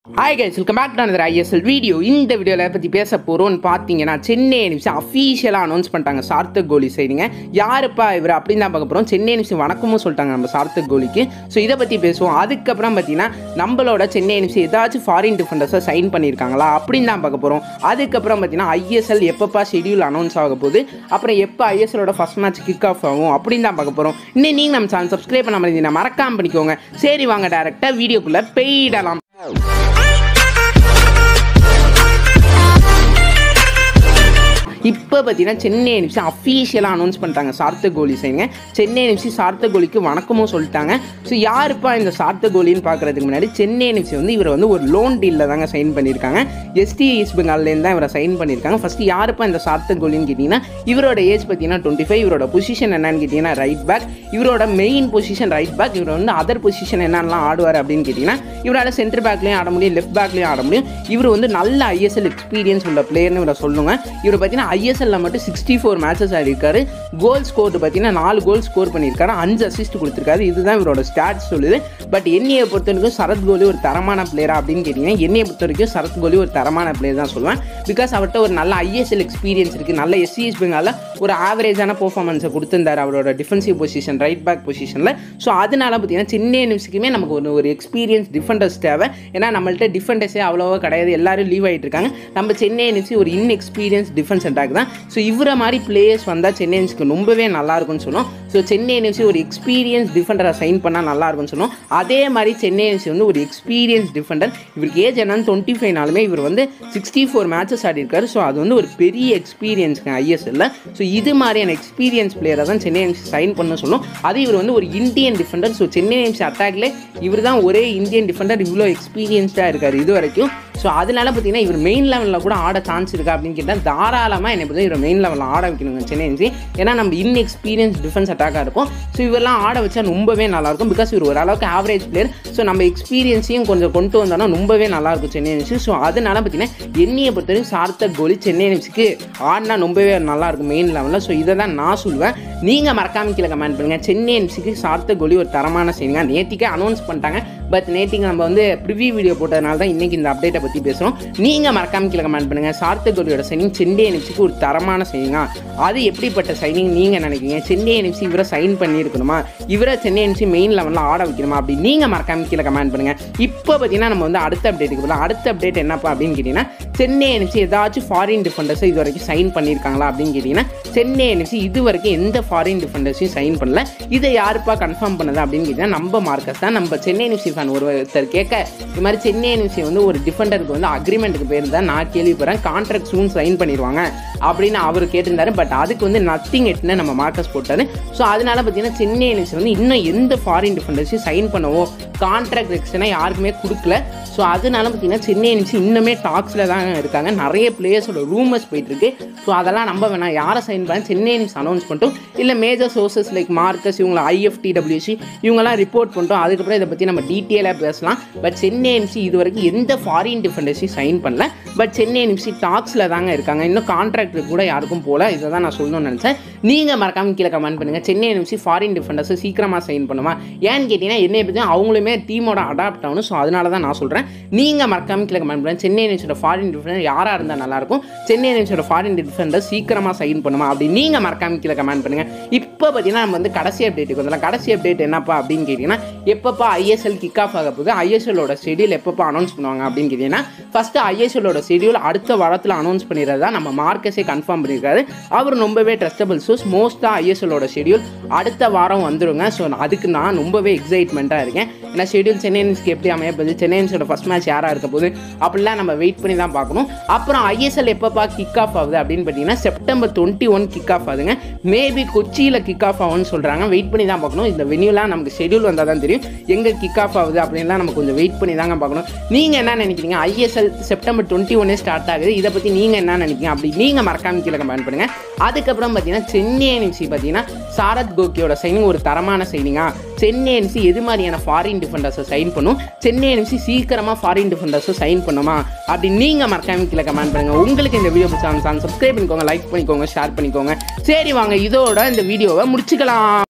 hi guys welcome back to another ISL video இந்த வீடியோவில் பற்றி பேச போகிறோம்னு பார்த்தீங்கன்னா சென்னை எனிப்சி அஃபீஷியலாக அனௌன்ஸ் பண்ணிட்டாங்க சார்த்தக் கோலி சைடுங்க யாருப்பா இவர் அப்படின்னு தான் பார்க்க போகிறோம் சென்னை எனிப்சி வணக்கமும் சொல்லிட்டாங்க நம்ம சார்த்தக் கோலிக்கு ஸோ இதை பற்றி பேசுவோம் அதுக்கப்புறம் பார்த்தீங்கன்னா நம்மளோட சென்னை எனிப்சி ஏதாச்சும் ஃபாரின் டிஃபெண்டர்ஸை சைன் பண்ணியிருக்காங்களா அப்படின்னு தான் பார்க்க போகிறோம் அதுக்கப்புறம் பார்த்தீங்கன்னா ஐஎஸ்எல் எப்பப்பா ஷெடியூல் அனௌன்ஸ் ஆக போகுது அப்புறம் எப்போ ஐஎஸ்எலோட ஃபஸ்ட் மேட்ச் கிக் ஆஃப் ஆகும் அப்படின்னு தான் பார்க்க போகிறோம் இன்னும் நீங்கள் நம்ம சேனல் சப்ஸ்கிரைப் பண்ண மாதிரி மறக்காம பண்ணிக்கோங்க சரி வாங்க டேரெக்டாக வீடியோக்குள்ளே போயிடலாம் இப்போ பார்த்தீங்கன்னா சென்னை எனிப்சி அஃபீஷியலாக அனௌன்ஸ் பண்ணிட்டாங்க சார்த்த கோலி சைனுங்க சென்னை எனிப்சி சார்த்த கோலிக்கு வணக்கமும் சொல்லிட்டாங்க ஸோ யாருப்பா இந்த சார்த்த கோலின்னு பார்க்குறதுக்கு முன்னாடி சென்னை எனிப்சி வந்து இவர் வந்து ஒரு லோன் டீலில் தாங்க சைன் பண்ணியிருக்காங்க எஸ்டி ஈஸ்ட் பெங்கால்லேருந்து தான் இவரை சைன் பண்ணியிருக்காங்க ஃபஸ்ட்டு யாருப்பா இந்த சார்த்த கோலின்னு கேட்டிங்கன்னா இவரோட ஏஜ் பார்த்தீங்கன்னா டுவெண்ட்டி ஃபைவ் இவரோட பொசிஷன் என்னன்னு கேட்டிங்கன்னா ரைட் பேக் இவரோட மெயின் பொசிஷன் ரைட் பேக் இவர் வந்து அதர் பொசிஷன் என்னென்னலாம் ஆடுவார் அப்படின்னு கேட்டிங்கன்னா இவரால் சென்டர் பேக்லேயும் ஆட முடியும் லெஃப்ட் பேக்லேயும் ஆட முடியும் இவர் வந்து நல்ல ஐஎஸ்எல் எக்ஸ்பீரியன்ஸ் உள்ள பிளேயர்னு இவரை சொல்லுங்க இவர் பார்த்தீங்கன்னா ஐஎஸ்எல்ல மட்டும் சிக்ஸ்டி ஃபோர் மேட்சஸ் ஆடிருக்காரு கோல் ஸ்கோர் பார்த்தீங்கன்னா நாலு கோல் ஸ்கோர் பண்ணியிருக்காரு அஞ்சு அசிஸ்ட் கொடுத்துருக்காரு இதுதான் இவரோட ஸ்டாட்ஸ் சொல்லுது பட் என்னையை பொறுத்த வரைக்கும் சரத் கோலி ஒரு தரமான பிளேயரா அப்படின்னு கேட்டிங்கன்னா என்னையை பொறுத்த வரைக்கும் சரத் கோலி ஒரு தரமான பிளேயர் தான் சொல்லுவேன் பிகாஸ் அவர்கிட்ட ஒரு நல்ல ஐஎஸ்எல் எக்ஸ்பீரியன்ஸ் இருக்குது நல்ல எஸ்சிஎஸ் பெங்காலில் ஒரு ஆவரேஜான பெர்ஃபார்மன்ஸை கொடுத்துருந்தார் அவரோட டிஃபென்சிவ் பொசிஷன் ரைட் பேக் பொசிஷனில் ஸோ அதனால பார்த்தீங்கன்னா சென்னை நிமிஷத்துக்குமே நமக்கு ஒரு ஒரு எக்ஸ்பீரியன்ஸ் டிஃபெண்டர்ஸ் தேவை ஏன்னா நம்மள்ட்ட டிஃபெண்டர்ஸே அவ்வளோவா கிடையாது எல்லாரும் லீவ் ஆகிட்டு இருக்காங்க நம்ம சென்னை நிமிஷி ஒரு இன்எக்ஸ்பீரியன்ஸ் டிஃபென்ஸ் அட்டாக் தான் ஸோ இவரை மாதிரி பிளேயர்ஸ் வந்தால் சென்னை நிமிஷத்துக்கு ரொம்பவே நல்லா இருக்கும்னு சொன்னோம் ஸோ சென்னை நிமிஷி ஒரு எக்ஸ்பீரியன்ஸ் டிஃபெண்டரை சைன் பண்ணால் நல்லா இருக்கும்னு சொன்னோம் அதே மாதிரி சென்னை நிமிஷி வந்து ஒரு எக்ஸ்பீரியன்ஸ் டிஃபெண்டர் இவருக்கு ஏஜ் என்னன்னு டுவெண்ட்டி ஃபைவ்னாலுமே இவர் வந்து சிக்ஸ்டி ஃபோர் மேட்சஸ் ஆடிருக்காரு ஸோ அது வந்து ஒரு பெரிய எக்ஸ்பீரியன்ஸ்ங்க ஐஎஸ்எல்ல ஸோ இது மாதிரியான எக்ஸ்பீரியன்ஸ் பிளேயரை தான் சென்னை எம்சி சைன் பண்ண சொல்லும் அது இவர் வந்து ஒரு Indian defender so Chennai MC அட்டாக்ல இவர் தான் ஒரே இந்தியன் டிஃபெண்டர் இவ்வளோ எக்ஸ்பீரியன்ஸ்டாக இருக்கார் இது வரைக்கும் ஸோ அதனால பார்த்தீங்கன்னா இவர் மெயின் லெவலில் கூட ஆட சான்ஸ் இருக்கா அப்படின்னு கேட்டால் தாராளமாக என்னை பற்றி இவர் மெயின் லெவலில் ஆட வைக்கணுங்க சென்னை எம்சி ஏன்னா நம்ம இன்எக்ஸ்பீரியன்ஸ் டிஃபென்ஸ் அட்டாக்காக இருக்கும் ஸோ இவரெல்லாம் ஆட வச்சா ரொம்பவே நல்லாயிருக்கும் பிகாஸ் இவர் ஓரளவுக்கு ஆவரேஜ் பிளேயர் ஸோ நம்ம எக்ஸ்பீரியன்ஸையும் கொஞ்சம் கொண்டு வந்தோம்னா ரொம்பவே நல்லாயிருக்கும் சென்னை எம்சி ஸோ அதனால பார்த்தீங்கன்னா என்னையை பொறுத்தவரைக்கும் சார்த்தக் கோலி சென்னை எம்சிக்கு ஆடினா ரொம்பவே நல்லாயிருக்கும் மெயின் லெவலில் ஸோ இதை தான் நான் சொல்லுவேன் நீங்கள் மறக்காம கீழே கமெண்ட் பண்ணுங்கள் சென்னை எம்சிக்கு சார்த்தக் கோலி ஒரு தரமான செய்யுங்க நேற்றுக்கே அனௌன்ஸ் பண்ணிட்டாங்க பட் நேற்றுக்கு நம்ம வந்து ப்ரிவியூ வீடியோ போட்டதுனால தான் இன்றைக்கி இந்த அப்டேட்டை பற்றி பேசுகிறோம் நீங்கள் மறக்காம கீழே கமெண்ட் பண்ணுங்கள் சார்த்தக் கோலியோட சைனிங் சென்னை என்எஃப்சிக்கு ஒரு தரமான சைனிங்கா அது எப்படிப்பட்ட சைனிங் நீங்கள் நினைக்கிறீங்க சென்னை என்எஃப்சி இவரை சைன் பண்ணியிருக்கணுமா இவரை சென்னை என்எஃப்சி மெயின் லெவலில் ஆட வைக்கணுமா அப்படி நீங்கள் மறக்காம கீழே கமெண்ட் பண்ணுங்கள் இப்போ பார்த்தீங்கன்னா நம்ம வந்து அடுத்த அப்டேட்டுக்கு போகலாம் அடுத்த அப்டேட் என்னப்பா அப்படின்னு கேட்டிங்கன்னா சென்னை என்எஃப்சி ஏதாச்சும் ஃபாரின் டிஃபெண்டர்ஸை இது வரைக்கும் சைன் பண்ணியிருக்காங்களா அப்படின்னு கேட்டிங்கன்னா சென்னை என்எஃப்சி இது வரைக்கும் எந்த ஃபாரின் டிஃபெண்டர்ஸையும் சைன் பண்ணல இதை யாருப்பா கன்ஃபார்ம் பண்ணது அப்படின்னு கேட்டிங்கன்னா நம்ம மார்க்கஸ் தான் நம்ம சென்னை என்எஃப்சி ஃபேன் ஒருத்தர் கேட்க இது மாதிரி சென்னை என்எஃப்சி வந்து ஒரு டிஃபெண்டருக்கு வந்து அக்ரிமெண்ட்டுக்கு பேர் தான் நான் கேள்விப்படுறேன் கான்ட்ராக்ட் சூன் சைன் பண்ணிடுவாங்க அப்படின்னு அவர் கேட்டிருந்தாரு பட் அதுக்கு வந்து நத்திங் எட்டுன்னு நம்ம மார்க்கஸ் போட்டாரு ஸோ அதனால பார்த்தீங்கன்னா சென்னை என்எஃப்சி வந்து இன்னும் எந்த ஃபாரின் டிஃபெண்டர்ஸையும் சைன் பண்ணவோ கான்ட்ராக்ட் எக்ஸ்டனாக யாருக்குமே கொடுக்கல ஸோ அதனால பார்த்தீங்கன்னா சென்னை என்எஃப்சி இன்னுமே டாக்ஸில் தான் இருக்காங்க நிறைய பிளேயர்ஸோட ரூமர்ஸ் போயிட்டு இருக்கு ஸோ அதெல்லாம் நம்ப வேணாம் யாரை சைன் பண்ண சென்னை என்எஃப்சி அனௌன்ஸ் பண்ணிட்டோம் இல்லை மேஜர் சோர்சஸ் லைக் மார்க்கஸ் இவங்களை ஐஎஃப்டிடபிள்யூசி இவங்கெல்லாம் ரிப்போர்ட் பண்ணிட்டோம் அதுக்கப்புறம் இதை பற்றி நம்ம டீட்டெயிலாக பேசலாம் பட் சென்னை என்எஃப்சி இது வரைக்கும் எந்த ஃபாரின் டிஃபெண்டர்ஸையும் சைன் பண்ணல பட் சென்னை என்எஃப்சி டாக்ஸில் தாங்க இருக்காங்க இன்னும் கான்ட்ராக்ட் கூட யாருக்கும் போல இதை தான் நான் சொல்லணும்னு நினச்சேன் நீங்கள் மறக்காம கீழே கமெண்ட் பண்ணுங்கள் சென்னை என்எஃப்சி ஃபாரின் டிஃபெண்டர்ஸை சீக்கிரமாக சைன் பண்ணுமா ஏன்னு கேட்டிங்கன்னா என்னை பற்றி அவங்களுமே டீமோட அடாப்ட் ஆகணும் ஸோ அதனால தான் நான் சொல்கிறேன் நீங்கள் மறக்காம கீழே கமெண்ட் பண்ணுங்கள் சென்னை என்எஃப்சியோட ஃபாரின் டிஃபெண்டர் யாராக இருந்தால் நல்லாயிருக்கும் சென்னை என்எஃப்சியோட ஃபாரின் டிஃபெண்டர் சீக்கிரமாக சைன் பண்ணுமா அப்படி நீங்கள் மறக்காம கீழே கமெண்ட் பண்ணுங்கள் இப்போ பார்த்தீங்கன்னா நம்ம வந்து கடைசி அப்டேட்டுக்கு வந்துடலாம் கடைசி அப்டேட் என்னப்பா அப்படின்னு கேட்டிங்கன்னா எப்பப்பா ஐஎஸ்எல் கிக் ஆஃப் ஆக போகுது ஐஎஸ்எல்லோட ஷெடியூல் எப்பப்போ அனௌன்ஸ் பண்ணுவாங்க அப்படின்னு கேட்டிங்கன்னா ஃபஸ்ட்டு ஐஎஸ்எல்லோட ஷெடியூல் அடுத்த வாரத்தில் அனௌன்ஸ் பண்ணிடுறது தான் நம்ம மார்க்கஸே கன்ஃபார்ம் பண்ணியிருக்காரு அவர் ரொம்பவே ட்ரஸ்டபிள் சோர்ஸ் மோஸ்ட்டாக ஐஎஸ்எல்லோட ஷெடியூல் அடுத்த வாரம் வந்துருங்க ஸோ அதுக்கு நான் ரொம்பவே எக்ஸைட்மெண்ட்டாக இருக்கேன் ஏன்னா ஷெடியூல் சென்னைன்ஸ்க்கு எப்படி அமைய போகுது சென்னைன்ஸோட ஃபஸ்ட் மேட்ச் யாராக இருக்க போகுது அப்படிலாம் நம்ம வெயிட் பண்ணி தான் பார்க்கணும் அப்புறம் ஐஎஸ்எல் எப்பப்பா கிக் ஆஃப் ஆகுது அப்படின்னு பார்த்தீங்கன்னா September twenty one kick off ஆகுதுங்க மேபி கொச்சியில் கிக் ஆஃப் ஆகும்னு சொல்கிறாங்க வெயிட் பண்ணி தான் பார்க்கணும் இந்த வெனியூலாம் நமக்கு ஷெடியூல் வந்தால் தான் தெரியும் எங்கே கிக் ஆஃப் ஆகுது அப்படின்லாம் நம்ம கொஞ்சம் வெயிட் பண்ணி தாங்க பார்க்கணும் நீங்கள் என்ன நினைக்கிறீங்க ஐஎஸ்எல் செப்டம்பர் டுவெண்ட்டி ஒன்னே ஸ்டார்ட் ஆகுது இதை பற்றி நீங்கள் என்ன நினைக்கிறீங்க அப்படி நீங்கள் மறக்காம கீழே கமெண்ட் பண்ணுங்கள் அதுக்கப்புறம் பார்த்தீங்கன்னா சென்னை என்சி பார்த்தீங்கன்னா சாரத் கோகியோட சைனிங் ஒரு தரமான சைனிங்கா சென்னை என்சி எது மாதிரியான ஃபாரின் டிஃபெண்டர்ஸை சைன் பண்ணும் சென்னை என்சி சீக்கிரமாக ஃபாரின் டிஃபெண்டர்ஸை சைன் பண்ணுமா அப்படி நீங்கள் மறக்காம கீழே கமெண்ட் பண்ணுங்கள் உங்களுக்கு இந்த வீடியோ பிடிச்சா சப்ஸ்கிரைப் பண்ணிக்கோங்க லைக் பண்ணிக்கோங்க ஷேர் பண்ணிக்கோங்க சரி வாங்க இதோட இந்த வீடியோவை முடிச்சுக்கலாம்